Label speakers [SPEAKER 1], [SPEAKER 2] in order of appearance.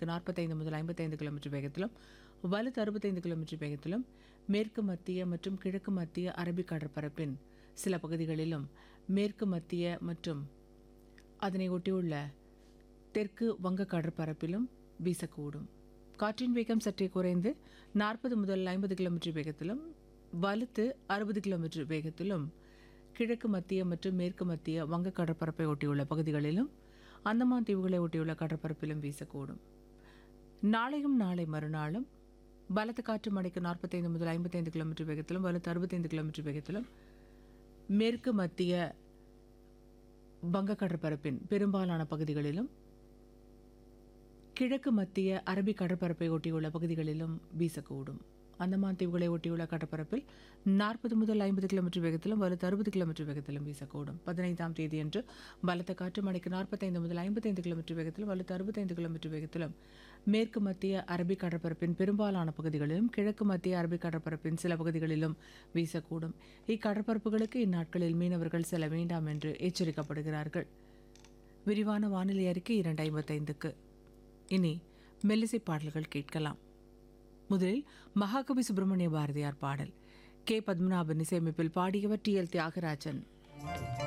[SPEAKER 1] மணிக்கு நாற்பத்தைந்து முதல் ஐம்பத்தைந்து கிலோமீட்டர் வேகத்திலும் வலுத்து அறுபத்தைந்து கிலோமீட்டர் வேகத்திலும் மேற்கு மத்திய மற்றும் கிழக்கு மத்திய அரபிக் கடற்பரப்பின் சில பகுதிகளிலும் மேற்கு மத்திய மற்றும் அதனை ஒட்டியுள்ள தெற்கு வங்க கடற்பரப்பிலும் வீசக்கூடும் காற்றின் வேகம் சற்றே குறைந்து நாற்பது முதல் ஐம்பது கிலோமீட்டர் வேகத்திலும் வலுத்து அறுபது கிலோமீட்டர் வேகத்திலும் கிழக்கு மத்திய மற்றும் மேற்கு மத்திய வங்க கடற்பரப்பை ஒட்டியுள்ள பகுதிகளிலும் அந்தமான் தீவுகளை ஒட்டியுள்ள கடற்பரப்பிலும் வீசக்கூடும் நாளையும் நாளை மறுநாளும் பலத்த காற்று மணிக்கு நாற்பத்தைந்து முதல் ஐம்பத்தைந்து கிலோமீட்டர் வேகத்திலும் வலுத்து அறுபத்தைந்து கிலோமீட்டர் வேகத்திலும் மேற்கு மத்திய வங்க கடற்பரப்பின் பெரும்பாலான பகுதிகளிலும் கிழக்கு மத்திய அரபிக் கடற்பரப்பை ஒட்டியுள்ள பகுதிகளிலும் வீசக்கூடும் அந்தமான் தீவுகளை ஒட்டியுள்ள கடற்பரப்பில் நாற்பது முதல் ஐம்பது கிலோமீட்டர் வேகத்திலும் வலுத்து அறுபது கிலோமீட்டர் வேகத்திலும் வீசக்கூடும் பதினைந்தாம் தேதியன்று பலத்த காற்று மணிக்கு நாற்பத்தைந்து முதல் ஐம்பத்தைந்து கிலோமீட்டர் வேகத்திலும் வலுத்து அறுபத்தைந்து கிலோமீட்டர் வேகத்திலும் மேற்கு மத்திய அரபிக் கடற்பரப்பின் பெரும்பாலான பகுதிகளிலும் கிழக்கு மத்திய அரபிக் கடற்பரப்பின் சில பகுதிகளிலும் வீசக்கூடும் இக்கடற்பரப்புகளுக்கு இந்நாட்களில் மீனவர்கள் செல்ல வேண்டாம் என்று எச்சரிக்கப்படுகிறார்கள் விரிவான வானிலை அறிக்கை இரண்டு ஐம்பத்தைந்துக்கு இனி மெல்லிசை பாடல்கள் கேட்கலாம் முதலில் மகாகவி சுப்பிரமணிய பாரதியார் பாடல் கே பத்மநாபன் இசையமைப்பில் பாடியவர் டி எல் தியாகராஜன்